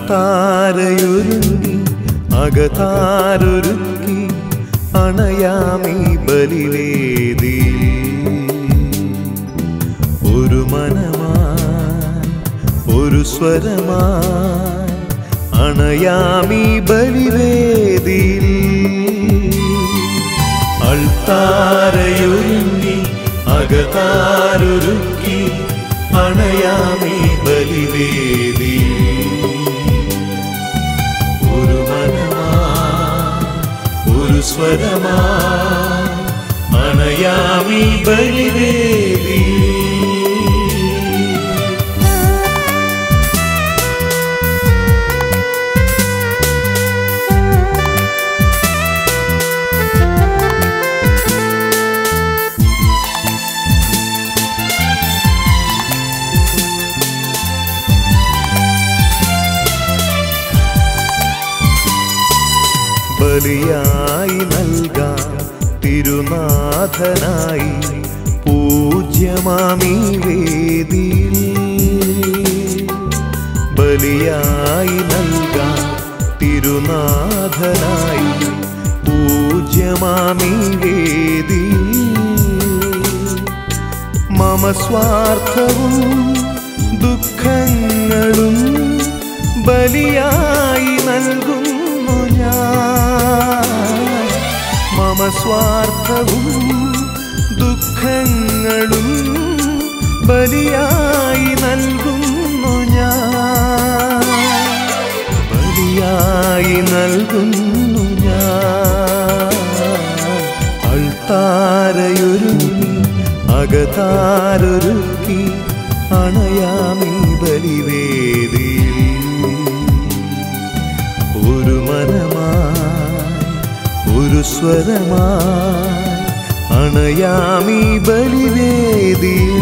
അൾത്താരയൊരുങ്ങി അകതാരൊരുക്കി അണയാമീ ബലിവേദി ഒരു മനമായി ഒരു സ്വരമായി അണയാമീ ബലിവേദിയിൽ അൾത്താരയൊരുങ്ങി അകതാരൊരുക്കി അണയാമീ ബലിവേദി ഒരു മനമായി ഒരു സ്വരമായി അണയാമീ ബലിവേദി ബലിയായി നൽകാം തിരുനാഥനായി പൂജ്യമാമീ വേദിയിൽ ബലിയായി നൽകാം തിരുനാഥനായി പൂജ്യമാമീ വേദിയിൽ മമ സ്വാർത്ഥവും ദുഃഖങ്ങളും ബലിയായി നൽകുന്നു ഞാൻ മമ സ്വാർത്ഥവും ദുഃഖങ്ങളും ബലിയായി നൽകുന്നു ഞാൻ ബലിയായി നൽകുന്നു ഞാൻ അൾത്താരയൊരുങ്ങി അകതാരൊരുക്കി അണയാമീ ബലിവേദിയിൽ ഒരു മനമായി ഒരു സ്വരമായി അണയാമീ ബലിവേദിയിൽ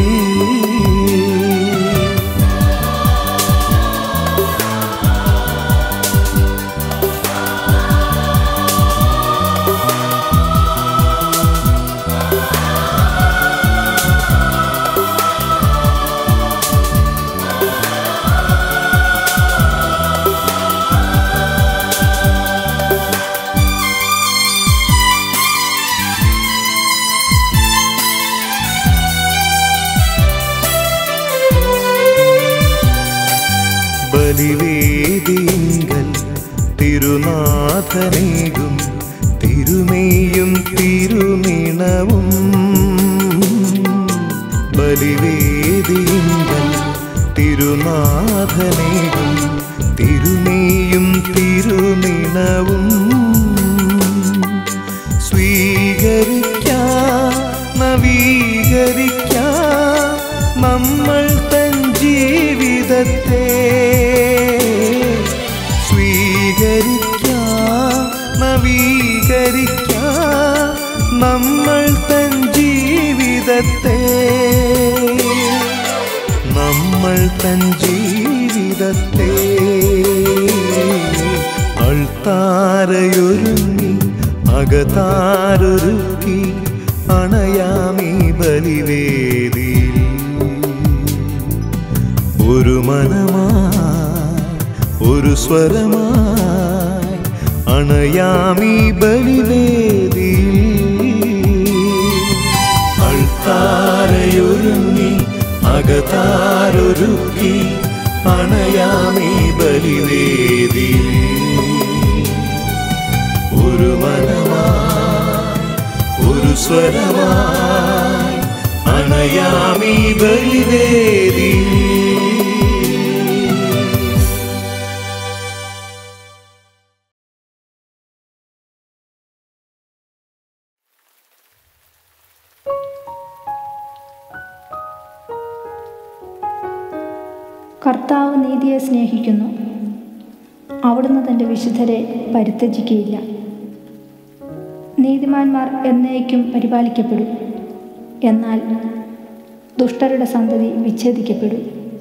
ബലിവേദിങ്കൽ തിരുനാഥനേകും തിരുമേയും തിരുനിണവും ബലിവേദിങ്കൽ തിരുനാഥനേകും തിരുമേയും തിരുനിണവും സ്വീകരിക്കാം നവീകരിക്കാം നമ്മൾ തൻ ജീവിതത്തെ സ്വീകരിക്കാം നവീകരിക്കാം നമ്മൾ തൻ ജീവിതത്തെ നമ്മൾ തൻ ജീവിതത്തെ അൾത്താരയൊരുങ്ങി അകതാരൊരുക്കി അണയാമീ ബലിവേദിയിൽ ഒരു മനമായി ഒരു സ്വരമായി അണയാമീ ബലിവേദിയിൽ അൾത്താരയൊരുങ്ങി അകതാരൊരുക്കി അണയാമീ ബലിവേദിയിൽ ഒരു മനമായി ഒരു സ്വരമായി അണയാമീ ബലിവേദിയിൽ കർത്താവ് നീതിയെ സ്നേഹിക്കുന്നു അവിടുന്ന് തൻ്റെ വിശുദ്ധരെ പരിത്യജിക്കുകയില്ല നീതിമാന്മാർ എന്നേക്കും പരിപാലിക്കപ്പെടും എന്നാൽ ദുഷ്ടരുടെ സന്തതി വിച്ഛേദിക്കപ്പെടും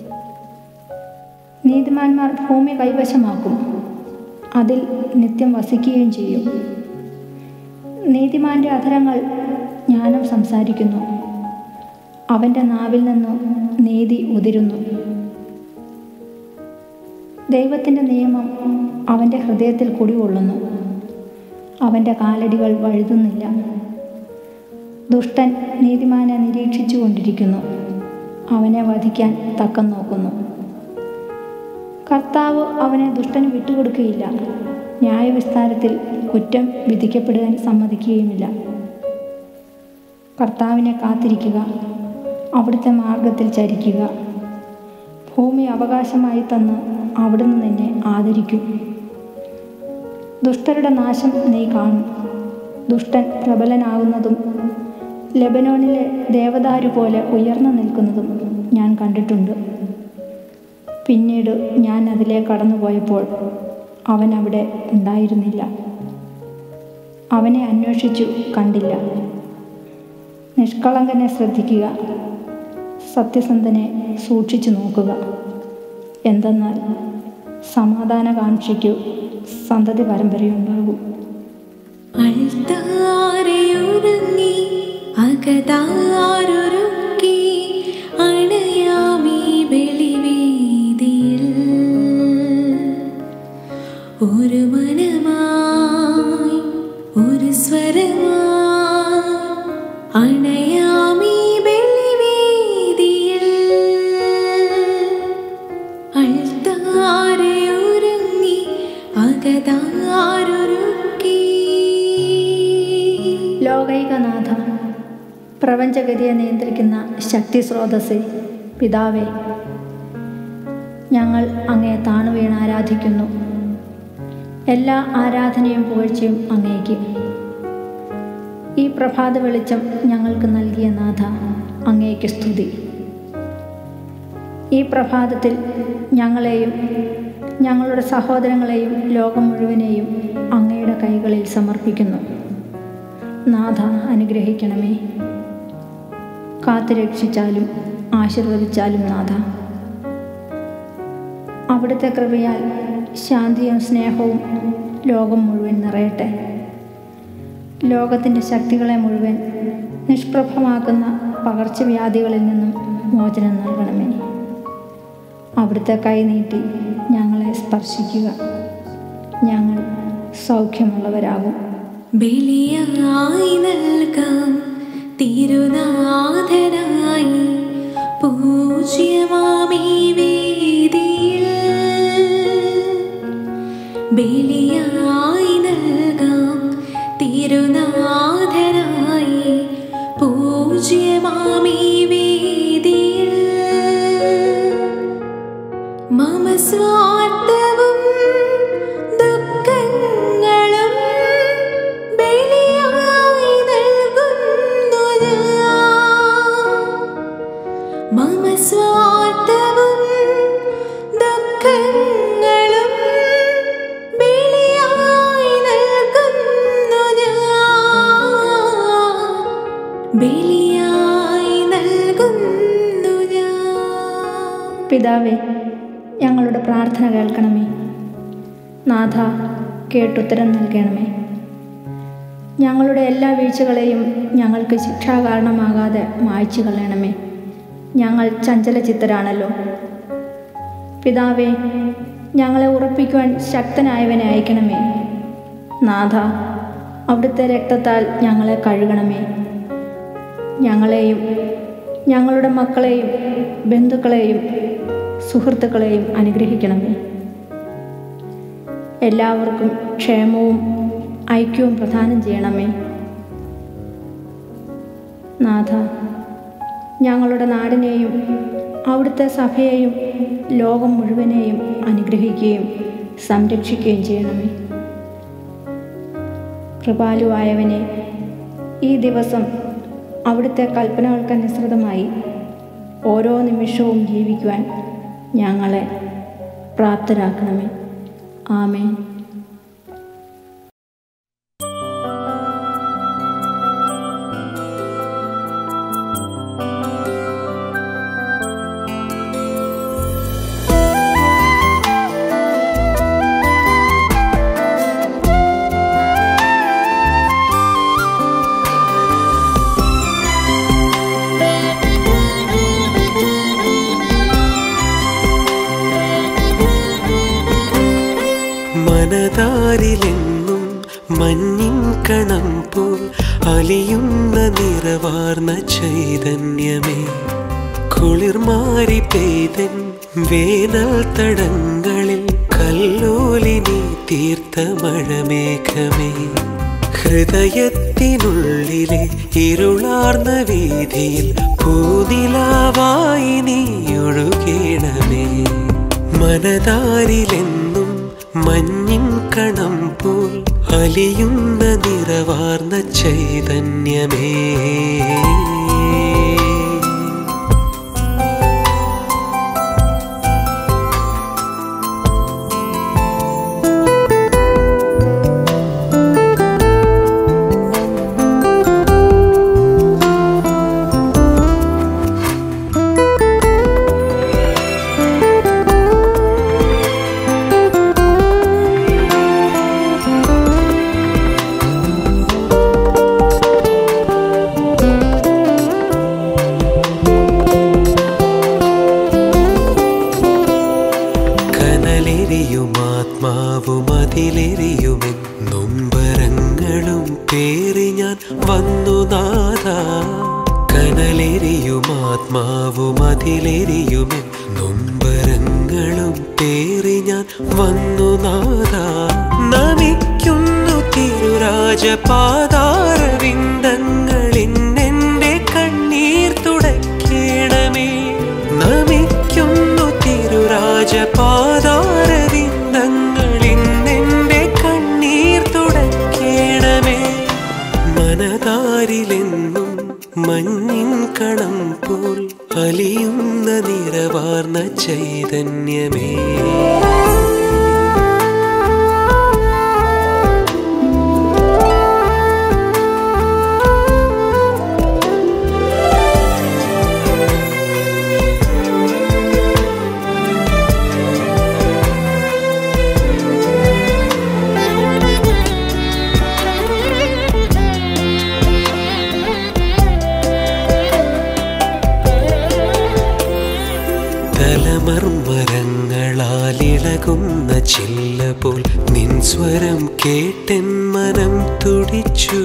നീതിമാന്മാർ ഭൂമി കൈവശമാക്കും അതിൽ നിത്യം വസിക്കുകയും ചെയ്യും നീതിമാന്റെ അധരങ്ങൾ ജ്ഞാനം സംസാരിക്കുന്നു അവൻ്റെ നാവിൽ നിന്നു നീതി ഉതിരുന്നു ദൈവത്തിൻ്റെ നിയമം അവൻ്റെ ഹൃദയത്തിൽ കുടികൊള്ളുന്നു അവൻ്റെ കാലടികൾ വഴുതുന്നില്ല ദുഷ്ടൻ നീതിമാനെ നിരീക്ഷിച്ചു കൊണ്ടിരിക്കുന്നു അവനെ വധിക്കാൻ തക്കം നോക്കുന്നു കർത്താവ് അവനെ ദുഷ്ടന് വിട്ടുകൊടുക്കുകയില്ല ന്യായവിസ്താരത്തിൽ കുറ്റം വിധിക്കപ്പെടുവാൻ സമ്മതിക്കുകയുമില്ല കർത്താവിനെ കാത്തിരിക്കുക അവിടുത്തെ മാർഗത്തിൽ ചരിക്കുക ഭൂമി അവകാശമായി തന്ന് അവിടുന്ന് നിന്നെ ആദരിക്കും ദുഷ്ടരുടെ നാശം നീ കാണും ദുഷ്ടൻ പ്രബലനാകുന്നതും ലെബനോണിലെ ദേവദാരു പോലെ ഉയർന്നു നിൽക്കുന്നതും ഞാൻ കണ്ടിട്ടുണ്ട് പിന്നീട് ഞാൻ അതിലെ കടന്നുപോയപ്പോൾ അവൻ അവിടെ ഉണ്ടായിരുന്നില്ല അവനെ അന്വേഷിച്ചു കണ്ടില്ല നിഷ്കളങ്കനെ ശ്രദ്ധിക്കുക സത്യസന്ധനെ സൂക്ഷിച്ചു നോക്കുക എന്തെന്നാൽ സമാധാനകാംക്ഷയ്ക്കു സന്തതി പരമ്പരയുണ്ടാകും അൾത്താരയൊരുങ്ങി അകതാരൊരുക്കി അണയാമീ ബലിവേദിയിൽ ഒരു മനമായി ഒരു സ്വരമായി അണയാമീ ബലിവേദിയിൽ അൾത്താരയൊരുങ്ങി അകതാരൊരുക്കി ലോകൈകനാഥ പ്രപഞ്ചഗതിയെ നിയന്ത്രിക്കുന്ന ശക്തി സ്രോതസ്സേ പിതാവേ ഞങ്ങൾ അങ്ങേ താണു വീണ് ആരാധിക്കുന്നു എല്ലാ ആരാധനയും പുകഴ്ചയും അങ്ങേക്ക് ഈ പ്രഭാത വെളിച്ചം ഞങ്ങൾക്ക് നൽകിയ നാഥ അങ്ങേക്ക് സ്തുതി ഈ പ്രഭാതത്തിൽ ഞങ്ങളെയും ഞങ്ങളുടെ സഹോദരങ്ങളെയും ലോകം മുഴുവനെയും അങ്ങയുടെ കൈകളിൽ സമർപ്പിക്കുന്നു നാഥ അനുഗ്രഹിക്കണമേ കാത്തുരക്ഷിച്ചാലും ആശീർവദിച്ചാലും നാഥ അവിടുത്തെ കൃപയാൽ ശാന്തിയും സ്നേഹവും ലോകം മുഴുവൻ നിറയട്ടെ ലോകത്തിൻ്റെ ശക്തികളെ മുഴുവൻ നിഷ്പ്രഭമാക്കുന്ന പകർച്ചവ്യാധികളിൽ നിന്നും മോചനം നൽകണമേ അവിടുത്തെ കൈ നീട്ടി ഞങ്ങളെ സ്പർശിക്കുക ഞങ്ങൾ സൗഖ്യമുള്ളവരാകും ബലിയായി നൽകാം തിരുനാഥനായി പൂജ്യമാമീ വേദിയിൽ ബലിയായി നൽകാം തിരുനാഥനായി പൂജ്യമാമീ വേദിയിൽ മമ സ്വാർത്ഥവും ദുഃഖങ്ങളും ബലിയായി നൽകുന്നു ഞാൻ. മമ സ്വാർത്ഥവും ദുഃഖങ്ങളും ബലിയായി നൽകുന്നു ഞാൻ. ബലിയായി നൽകുന്നു ഞാൻ പിതാവേ ഞങ്ങളുടെ പ്രാർത്ഥന കേൾക്കണമേ നാഥ കേട്ടുത്തരം നൽകണമേ ഞങ്ങളുടെ എല്ലാ വീഴ്ചകളെയും ഞങ്ങൾക്ക് ശിക്ഷാകാരണമാകാതെ മായ്ച്ചു കളയണമേ ഞങ്ങൾ ചഞ്ചലചിത്തരാണല്ലോ പിതാവേ ഞങ്ങളെ ഉറപ്പിക്കുവാൻ ശക്തനായവനെ അയക്കണമേ നാഥ അവിടുത്തെ രക്തത്താൽ ഞങ്ങളെ കഴുകണമേ ഞങ്ങളെയും ഞങ്ങളുടെ മക്കളെയും ബന്ധുക്കളെയും സുഹൃത്തുക്കളെയും അനുഗ്രഹിക്കണമേ എല്ലാവർക്കും ക്ഷേമവും ഐക്യവും പ്രദാനം ചെയ്യണമേ നാഥ ഞങ്ങളുടെ നാടിനെയും അവിടുത്തെ സഭയെയും ലോകം മുഴുവനെയും അനുഗ്രഹിക്കുകയും സംരക്ഷിക്കുകയും ചെയ്യണമേ കൃപാലുവായവനെ ഈ ദിവസം അവിടുത്തെ കൽപ്പനകൾക്കനുസൃതമായി ഓരോ നിമിഷവും ജീവിക്കുവാൻ ഞങ്ങളെ പ്രാപ്തരാക്കണമേ ആമേൻ ും മനതാരിലെന്നും മഞ്ഞിൻ കണം പോൽ അലിയുന്ന നിറവാർന്ന ചൈതന്യമേ കുളിർമാരി പെയ്തൻ വേനൽ തടങ്ങളിൽ കല്ലോലിനി തീർത്ത മഴമേഘമേ ഹൃദയത്തിനുള്ളിലെ ഇരുളാർന്ന വീതിയിൽ പൂനിലാവായി നീ ഒഴുകേണമേ മനതാരിലെന്നും മഞ്ഞിൻ കണം പോൽ അലിയുന്ന നിറവാർന്ന ചൈതന്യമേ കനലെരിയും ആത്മാവും അതിലെരിയുമെൻ നൊമ്പരങ്ങളും പേറി ഞാൻ വന്നു നാഥ കനലെരിയും ആത്മാവും അതിലെരിയുമെൻ നൊമ്പരങ്ങളും പേറി ഞാൻ വന്നു നാഥ നമിക്കുന്നു തിരുരാജപാതാരവിന്ദങ്ങളിന്നെൻ്റെ കണ്ണീർ തുടയ്ക്കണമേ നമിക്കുന്നു തിരുരാജപാതാരവിന്ദങ്ങളിന്നെൻ്റെ കണ്ണീർ തുടയ്ക്കണമേ മനതാരിലെന്നും മഞ്ഞിൻ കണം പോൽ അലിയുന്ന നിറവാർന്ന ചൈതന്യമേ തലമർമരങ്ങളാലിളകുന്ന ചില്ല പോൽ നിൻ സ്വരം കേട്ടെൻ മനം തുടിച്ചു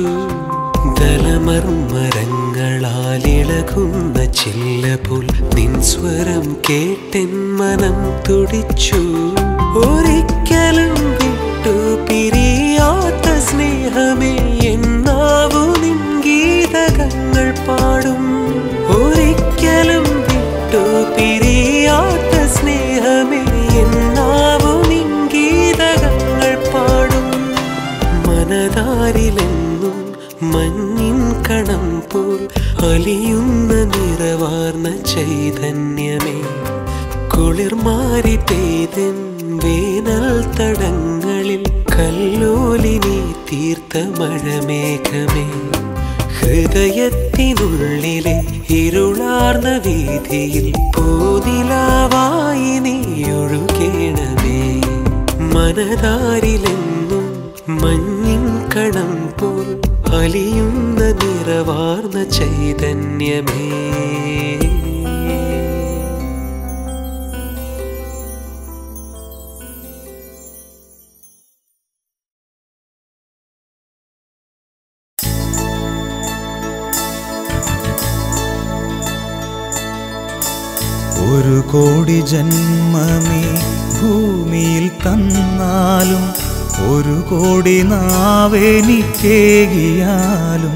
തലമർമരങ്ങളാലിളകുന്ന ചില്ല പോൽ നിൻ സ്വരം കേട്ടെൻ മനം തുടിച്ചു ഒരിക്കലും വിട്ടു പിരിയാത്ത സ്നേഹമേ എന്നാവു നിൻ ഗീതകങ്ങൾ പാടും ഒരിക്കലും വിട്ടു പിരിയാത്ത സ്നേഹമേ എന്നാവു നിൻ ഗീതകങ്ങൾ പാടും മനതാരിലെന്നും മഞ്ഞിൻ കണം പോൽ അലിയുന്ന നിറവാർന്ന ചൈതന്യമേ കുളിർമാരി പെയ്തൻ വേനൽ തടങ്ങളിൽ കല്ലോലിനി തീർത്ത മഴമേഘമേ ഹൃദയത്തിനുള്ളിലെ ഇരുളാർന്ന വീതിയിൽ പൂനിലാവായി നീ ഒഴുകേണമേ മനതാരിലെന്നും മഞ്ഞിൻ കണം പോൽ അലിയുന്ന നിറവാർന്ന ചൈതന്യമേ ഒരു കോടി ജന്മമേ ഭൂമിയിൽ തന്നാലും ഒരു കോടി നാവെനിക്കേകിയാലും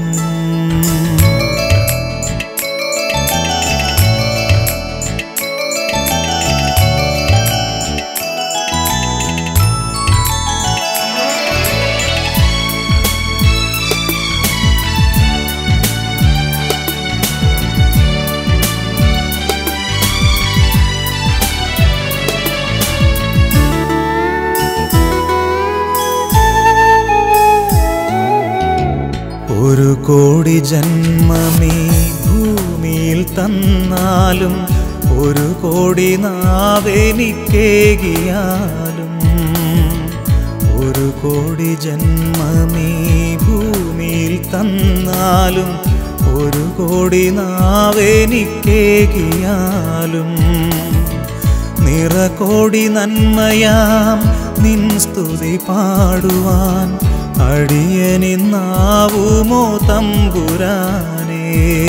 ഒരു കോടി ജന്മമേ ഭൂമിയിൽ തന്നാലും ഒരു കോടി നാവെനിക്കേകിയാലും ഒരു കോടി ജന്മമേ ഭൂമിയിൽ തന്നാലും ഒരു കോടി നാവെനിക്കേകിയാലും നിറകോടി നന്മയാം നിൻ സ്തുതി പാടുവാൻ അടിയനിന്നാവുമോ തമ്പുരാനേ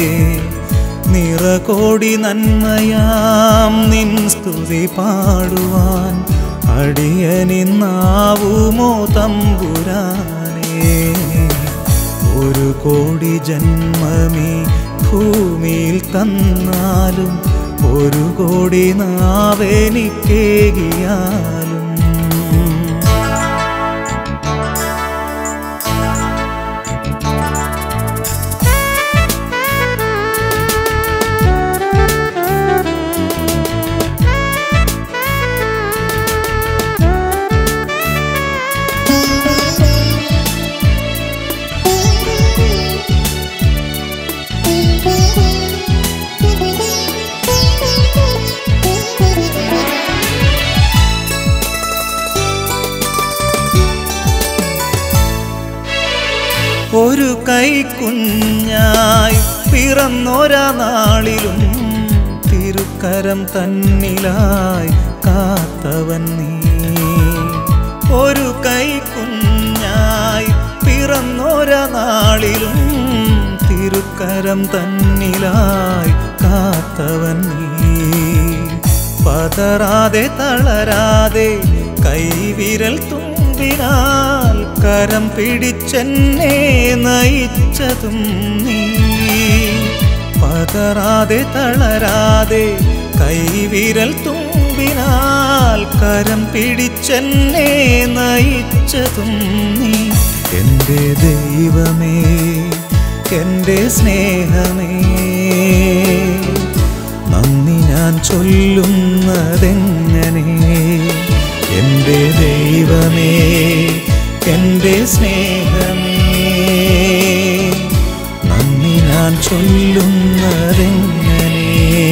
നിറകോടി നന്മയാം നിൻ സ്തുതി പാടുവാൻ അടിയനിന്നാവുമോ തമ്പുരാനേ ഒരു കോടി ജന്മമീ ഭൂമിയിൽ തന്നാലും ഒരു കോടി നാവെനിക്കേകിയാലും ഒരു കൈക്കുഞ്ഞായി പിറന്നൊരാ നാളിലും തിരുക്കരം തന്നിലായി കാത്തവൻ നീ ഒരു കൈക്കുഞ്ഞായി പിറന്നൊരാ നാളിലും തിരുക്കരം തന്നിലായി കാത്തവൻ നീ പതറാതെ തളരാതെ കൈവിരൽ തുമ്പിനാൽ കരം പിടിച്ചെന്നെ നയിച്ചതും നീ പതറാതെ തളരാതെ കൈവിരൽ തുമ്പിനാൽ കരം പിടിച്ചെന്നെ നയിച്ചതും നീ എൻ്റെ ദൈവമേ എൻ്റെ സ്നേഹമേ നന്ദി ഞാൻ ചൊല്ലുന്നതെങ്ങനെ എൻ്റെ ദൈവമേ എൻ്റെ സ്നേഹമേ നന്ദി ഞാൻ ചൊല്ലുന്നതെങ്ങനെ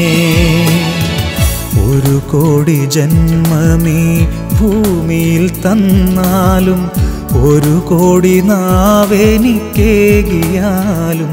ഒരു കോടി ജന്മമീ ഭൂമിയിൽ തന്നാലും ഒരു കോടി നാവെനിക്കേകിയാലും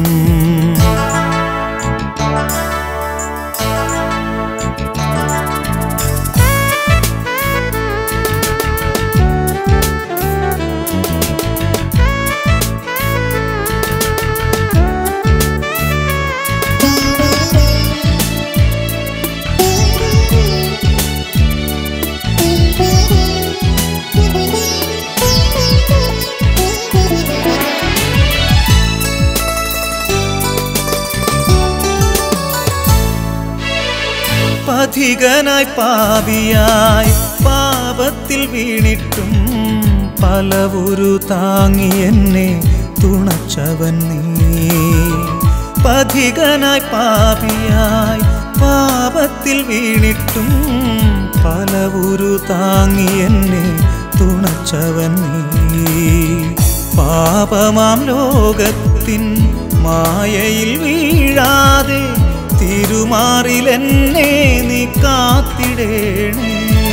പഥികനായി പാപിയായി പാപത്തിൽ വീണിട്ടും പലവുരു താങ്ങി എന്നെ തുണച്ചവൻ നീ പഥികനായി പാപിയായി പാപത്തിൽ വീണിട്ടും പലവുരു താങ്ങി എന്നെ തുണച്ചവൻ നീ പാപമാം ലോകത്തിൻ മായയിൽ വീഴാതെ തിരുമാറിലെന്നെ നീ കാത്തിടേണേ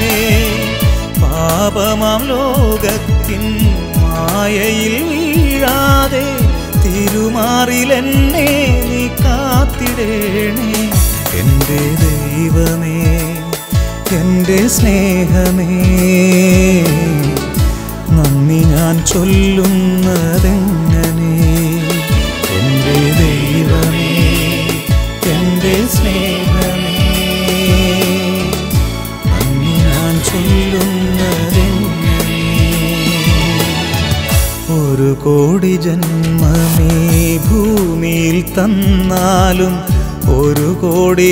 പാപമാം ലോകത്തിൻ മായയിൽ വീഴാതെ തിരുമാറിലെന്നെ നീ കാത്തിടേണേ എൻ്റെ ദൈവമേ എൻ്റെ സ്നേഹമേ നന്ദി ഞാൻ ചൊല്ലുന്നതെങ്ങനെ എൻ്റെ ദൈവമേ എൻ്റെ സ്നേഹമേ നന്ദി ഞാൻ ചൊല്ലുന്നതെങ്ങനെ ഒരു കോടി ജന്മമേ ഭൂമിയിൽ തന്നാലും ഒരു കോടി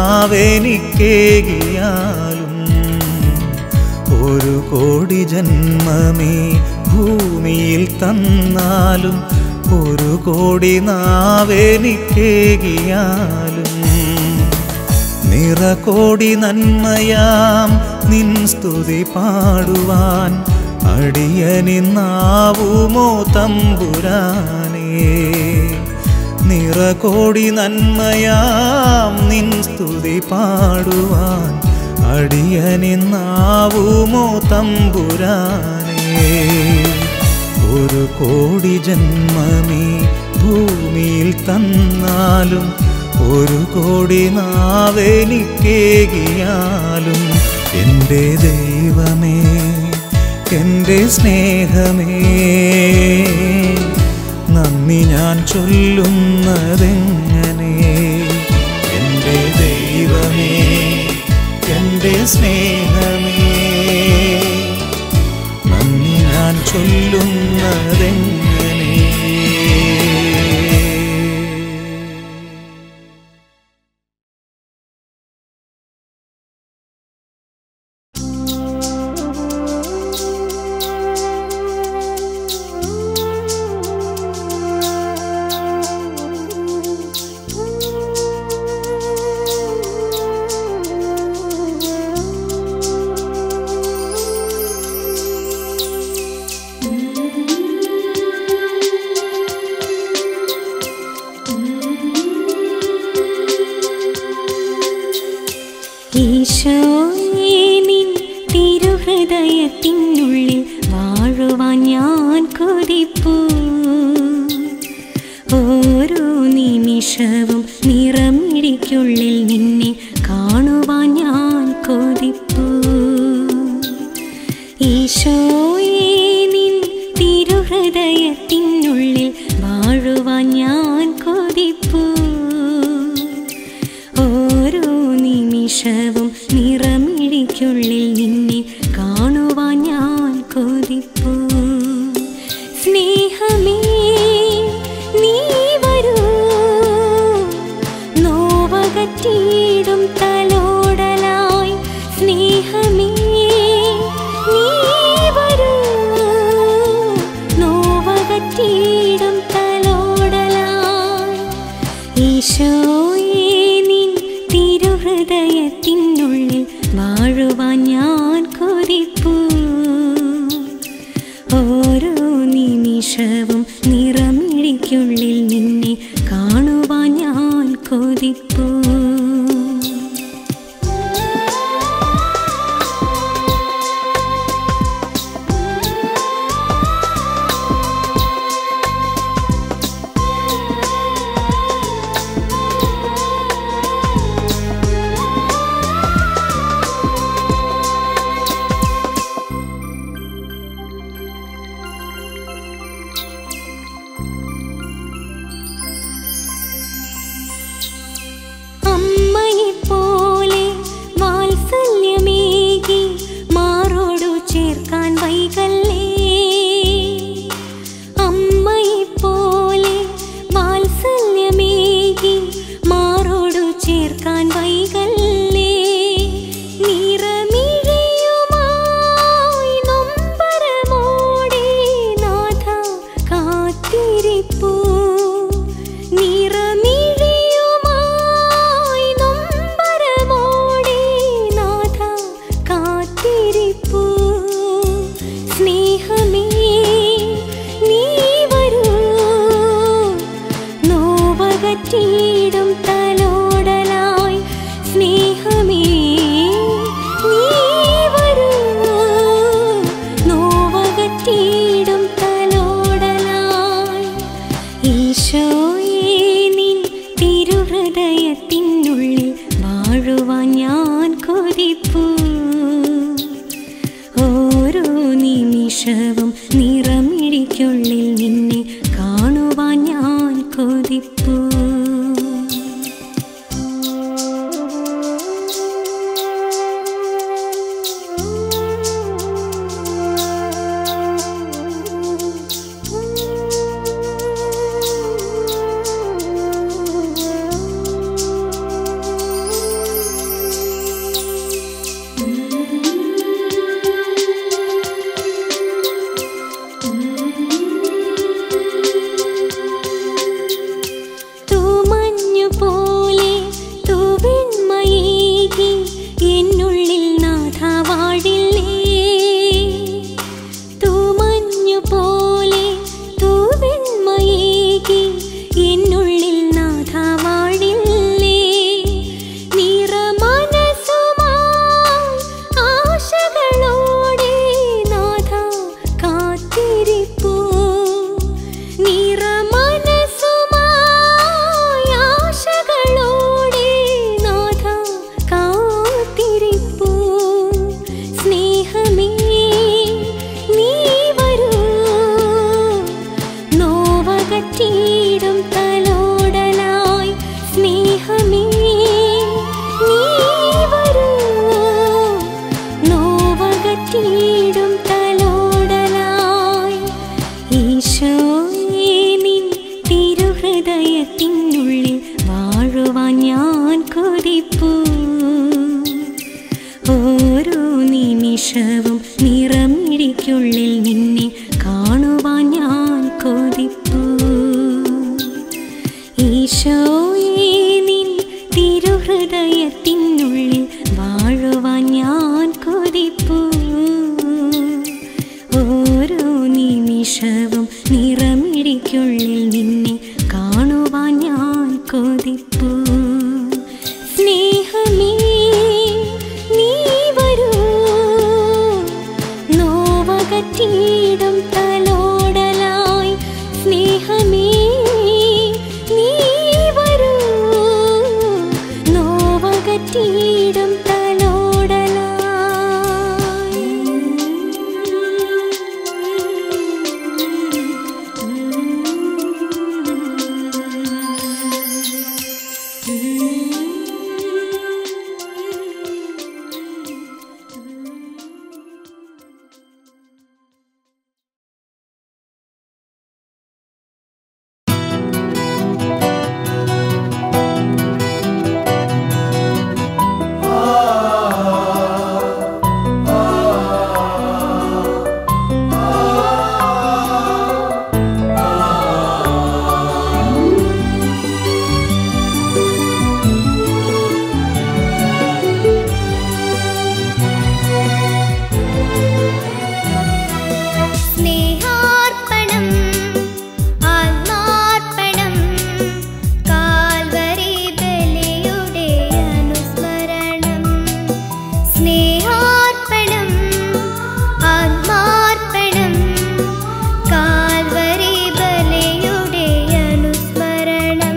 നാവെനിക്കേകിയാലും ഒരു കോടി ജന്മമേ ഭൂമിയിൽ തന്നാലും ഒരു കോടി നാവെനിക്കേകിയാലും നിറകോടി നന്മയാം നിൻ സ്തുതി പാടുവാൻ അടിയനിന്നാവുമോ തമ്പുരാനേ നിറകോടി നന്മയാം നിൻ സ്തുതി പാടുവാൻ അടിയനിന്നാവുമോ തമ്പുരാനേ ഒരു കോടി ജന്മമീ ഭൂമിയിൽ തന്നാലും ഒരു കോടി നാവെനിക്കേകിയാലും എൻ്റെ ദൈവമേ എൻ്റെ സ്നേഹമേ നന്ദി ഞാൻ ചൊല്ലുന്നതെങ്ങനെ എൻ്റെ ദൈവമേ എൻ്റെ സ്നേഹമേ നന്ദി ഞാൻ ചൊല്ലുന്നതെങ്ങനെ ഈശോയേ നിൻ തിരുഹൃദയത്തിനുള്ളിൽ വാഴുവാൻ ഞാൻ കൊതിപ്പൂ ഓരോ നിമിഷവും നിറമിടിക്കുള്ളിൽ നിന്നെ കാണുവാൻ ഞാൻ കൊതിപ്പൂ ഈശോയേ നിൻ തിരുഹൃദയത്തിനുള്ളിൽ വാഴുവാൻ ഞാൻ കൊതിപ്പൂ ഓരോ നിമിഷവും നിറമിടിക്കുള്ളിൽ നിന്നെ കാണുവാൻ ഞാൻ കൊതിപ്പൂ സ്നേഹമേ നീ വരൂ നോവകറ്റിയിടും തലോടലായി സ്നേഹമേ നീ വരൂ നോവകറ്റിയിടും തലോടലായി ഈശോയേ നിൻ തിരുഹൃദയത്തിനുള്ളിൽ വാഴുവാൻ ഞാൻ കൊതിപ്പൂ ഓരോ നിമിഷവും നിറമിടിക്കുള്ളിൽ നിന്നെ കാണുവാൻ ഞാൻ കൊതിപ്പൂ അമ്മയെപ്പോലെ വാത്സല്യമേകി മാറോടു ചേർക്കാൻ വൈകല്ലേ അമ്മയെപ്പോലെ വാത്സല്യമേകി മാറോടു ചേർക്കാൻ വൈകല്ലേ നിറമിഴിയുമായി നൊമ്പരമോടെ നാഥ കാത്തിരിപ്പൂ നിറമിഴിയുമായി നൊമ്പരമോടെ നാഥ കാത്തിരിപ്പൂ സ്നേഹമേ നീ വരൂ നോവകറ്റിയിടും തലോടലായി സ്നേഹമേ നീ വരൂ നോവകറ്റിയിടും തലോടലായി ഈശോയേ നിൻ തിരുഹൃദയത്തിനുള്ളിൽ വാഴുവാൻ ഞാൻ കൊതിപ്പൂ ഓരോ നിമിഷവും നിറമിടിക്കുള്ളിൽ നിന്നെ കാണുവാൻ ഞാൻ കൊതിപ്പൂ വകറ്റിയിടും തലോടലായി ഈശോയെ നിൻ തിരുഹൃദയത്തിനുള്ളിൽ വാഴുവാൻ ഞാൻ കൊതിപ്പൂ ഓരോ നിമിഷവും നിറമിഴിക്കുള്ളിൽ നിന്നെ കാണുവാൻ ഞാൻ കൊതിപ്പൂ ഈശോയെ നിൻ തിരുഹൃദയത്തിനുള്ളിൽ വാഴുവാൻ ഞാൻ കൊതിപ്പൂ ഓരോ നിമിഷവും നിറമിഴിക്കുള്ളിൽ നിന്നെ കാണുവാൻ ഞാൻ കൊതിപ്പൂ സ്നേഹമേ നീ വരൂ നോവകറ്റിയിടും തലോടലായി സ്നേഹമേ നീ വരൂ നോവകറ്റിയിടും സ്നേഹാർപ്പണം ആത്മാർപ്പണം കാൽവരി ബലിയുടെ അനുസ്മരണം സ്നേഹാർപ്പണം ആത്മാർപ്പണം കാൽവരി ബലിയുടെ അനുസ്മരണം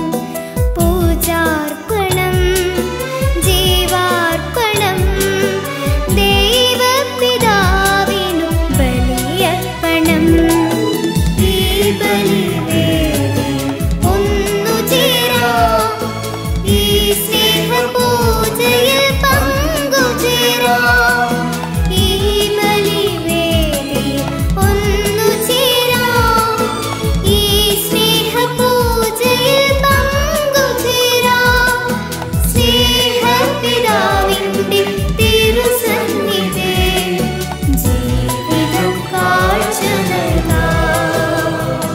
പൂജാർപ്പണം ജീവാർപ്പണം ദൈവപിതാവിനു ബലിയർപ്പണം ഈ ബലിവേദി ഒന്നു ചേരാം ഈ സ്നേഹപൂജയിൽ പങ്കുചേരാം ഈ ബലിവേദി ഒന്നു ചേരാം ഈ സ്നേഹപൂജയിൽ പങ്കുചേരാം സ്നേഹപിതാവിന്റെ തിരുസന്നിധി ജീവിതം കാഴ്ച നൽകാം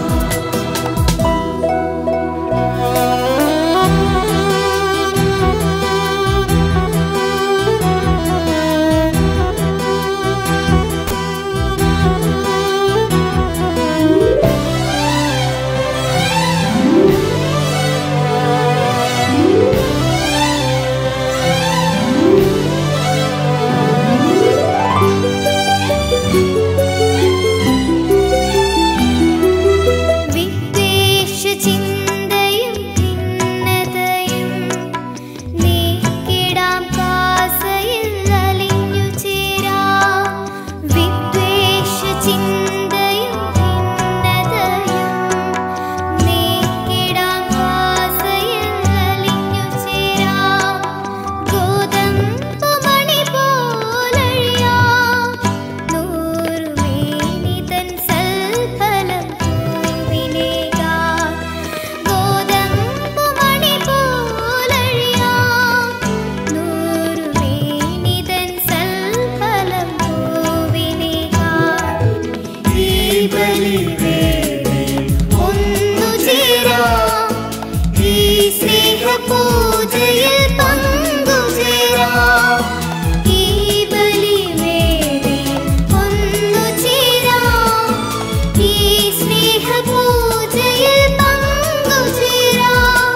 വിദ്വേഷ ചിന്തയും ഭിന്നതയും നീക്കിടാം കാസയിൽ അലിഞ്ഞു ചേരാം വിദ്വേഷ ചിന്തയും ഭിന്നതയും നീക്കിടാം കാസയിൽ അലിഞ്ഞു ചേരാം ഗോതമ്പ് മണി പോലഴിയാം നൂറുമേനി തൻ സൽഫലം പൂവിനേകാം ഗോതമ്പ് മണി പോലഴിയാം നൂറുമേനി തൻ സൽഫലം പൂവിനേകാം ഈ ബലിവേദി ഒന്നു ചേരാം ഈ സ്നേഹപൂജയിൽ പങ്കുചേരാം ഈ ബലിവേദി ഒന്നു ചേരാം ഈ സ്നേഹപൂജയിൽ പങ്കുചേരാം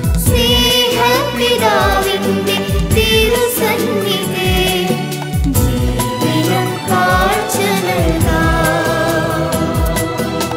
സ്നേഹപിതാവിന്റെ തിരുസന്നിധി ജീവിതം കാഴ്ച നൽകാം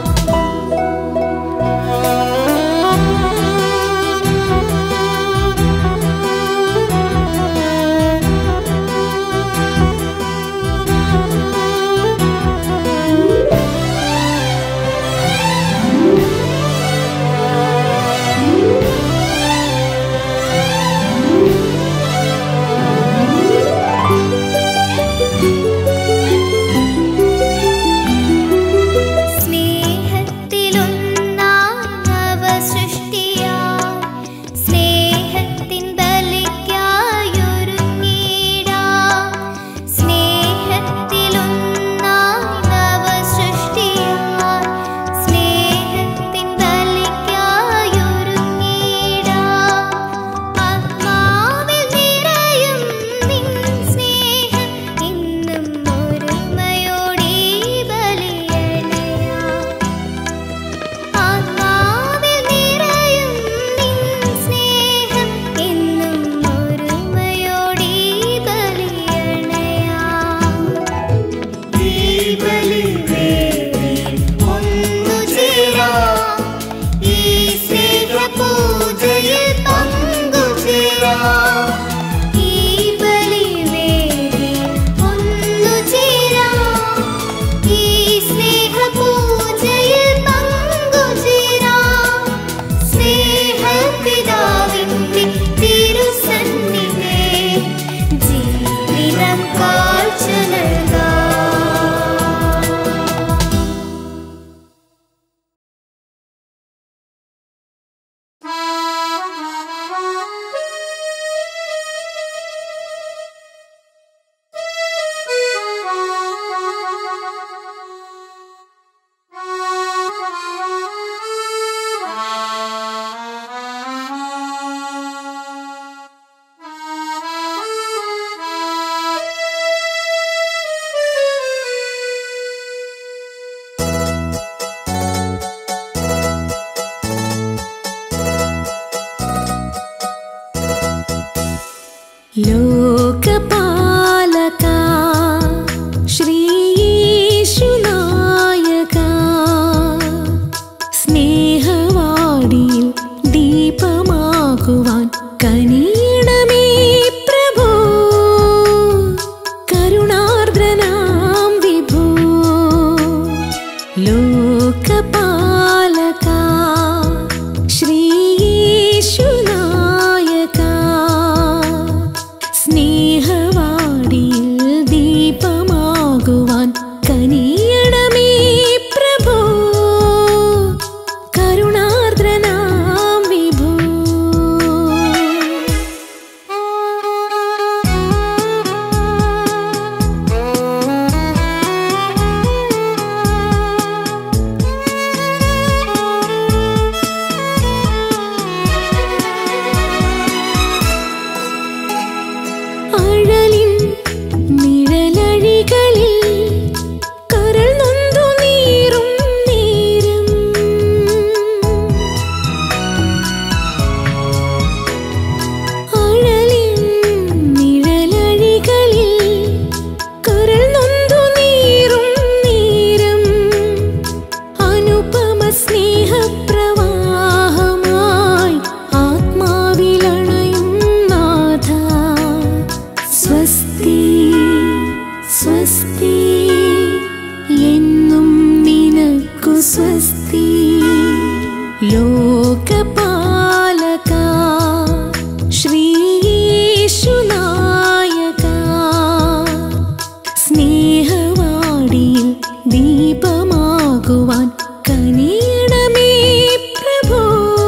ദീപമാകുവാൻ കനിയണമേ പ്രഭോ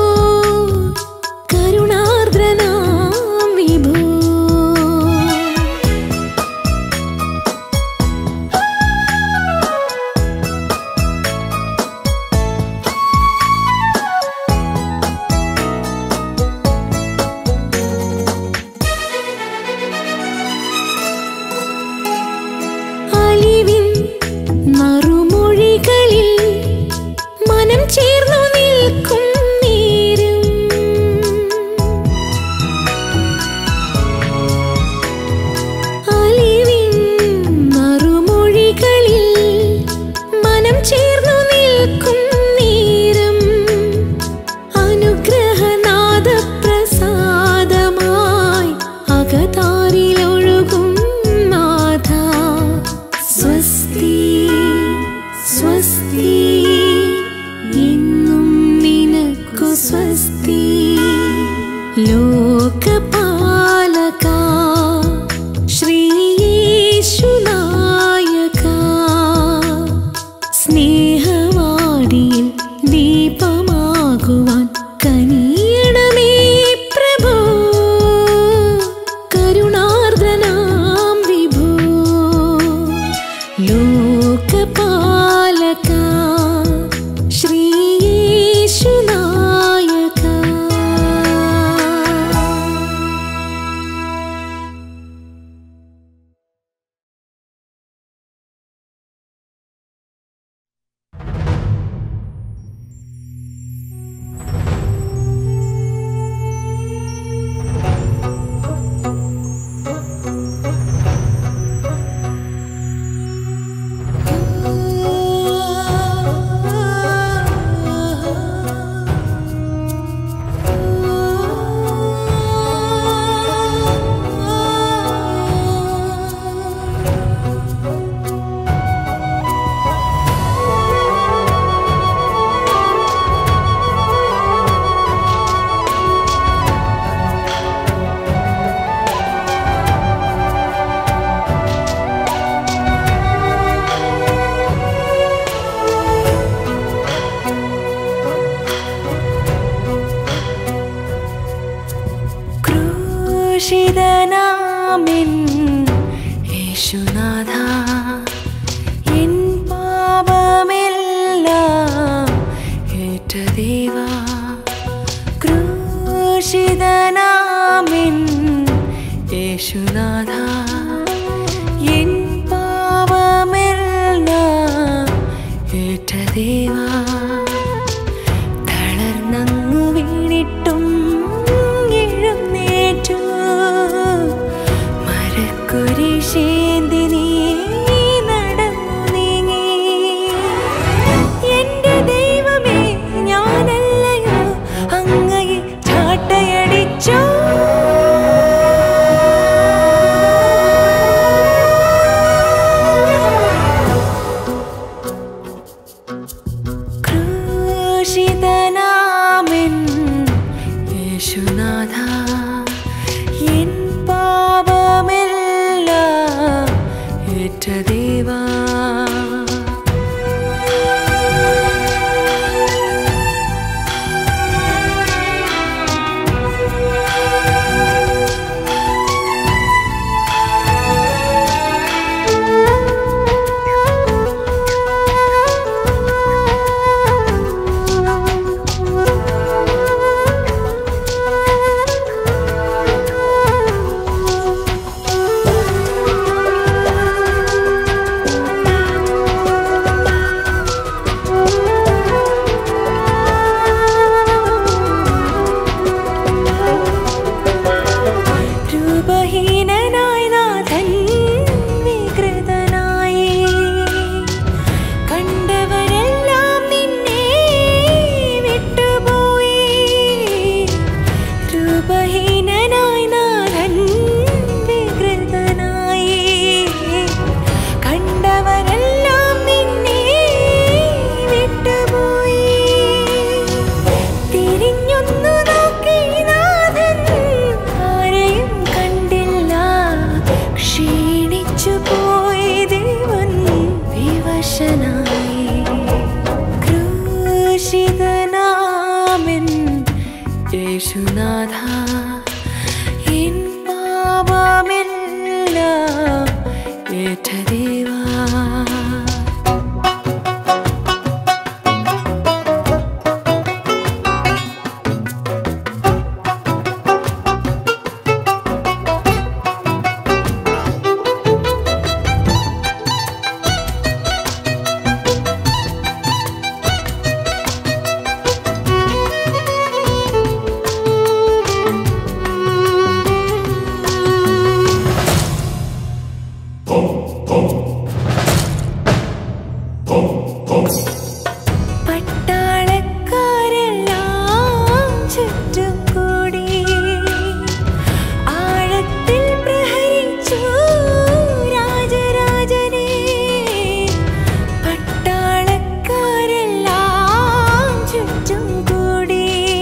കരുണാർദ്രനാം വിഭോ അലിവിൻ നറുമൊഴികളിൽ മനം ചേർന്നു നിൽക്കും നേരം അലിവിൻ നറുമൊഴികളിൽ മനം ചേർന്നു നിൽക്കും നേരം അനുഗ്രഹനാദ പ്രസാദമായി അകതാരിലൊഴുകും നാഥ സ്വസ്തി സ്വസ്തി എന്നും നിനക്കു സ്വസ്തി ലോകപാലക ശ്രീയേശുനായക സ്നേഹവാടിയിൽ ദീപമാകുവാൻ കനിയണമേ പ്രഭോ കരുണാർദ്രനാം വിഭോ ലോകപാലക ശ്രീയേശുനായക ക്രൂശിതനാമൻ യേശുനാഥ എൻ പാപമെല്ലാം ഏറ്റ ദേവാ പട്ടാളക്കാരെല്ലാം ചുറ്റും കൂടി ആഴത്തിൽ പ്രഹരിച്ചു രാജരാജനെ പട്ടാളക്കാരെല്ലാം ചുറ്റും കൂടി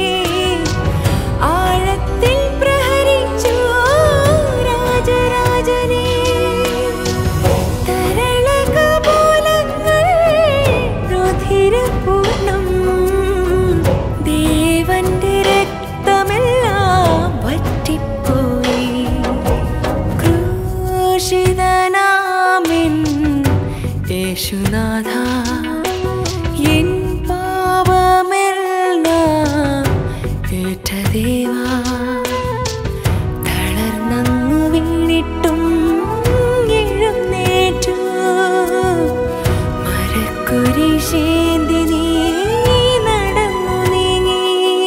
ആഴത്തിൽ പ്രഹരിച്ചു രാജരാജനെ തരളകപോലങ്ങൾ രുധിരപൂർണം ദേവന്റെ രക്തമെല്ലാം വറ്റിപ്പോയി ക്രൂശിതനാമിൻ യേശുനാഥ എൻ പാപമെല്ലാം ഏറ്റ ദേവാ തളർന്നങ്ങു വീണിട്ടും എഴുന്നേറ്റു മരക്കുരിശേന്തി നീ നടന്നു നീങ്ങി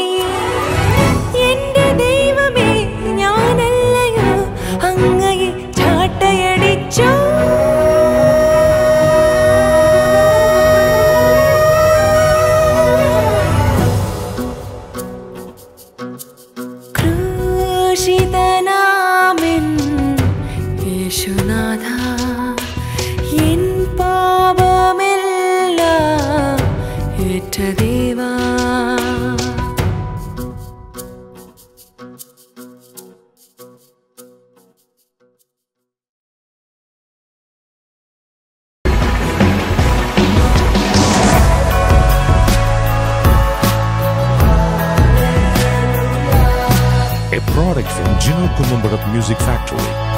എന്റെ ദൈവമേ ഞാനല്ലയോ അങ്ങയെ ചാട്ടയടിച്ചോ ക്രൂശിതനാമിൻ യേശുനാഥ എൻ പാപമെല്ലാം ഏറ്റ ദേവാ a product from Gino Columbarat Music Factory.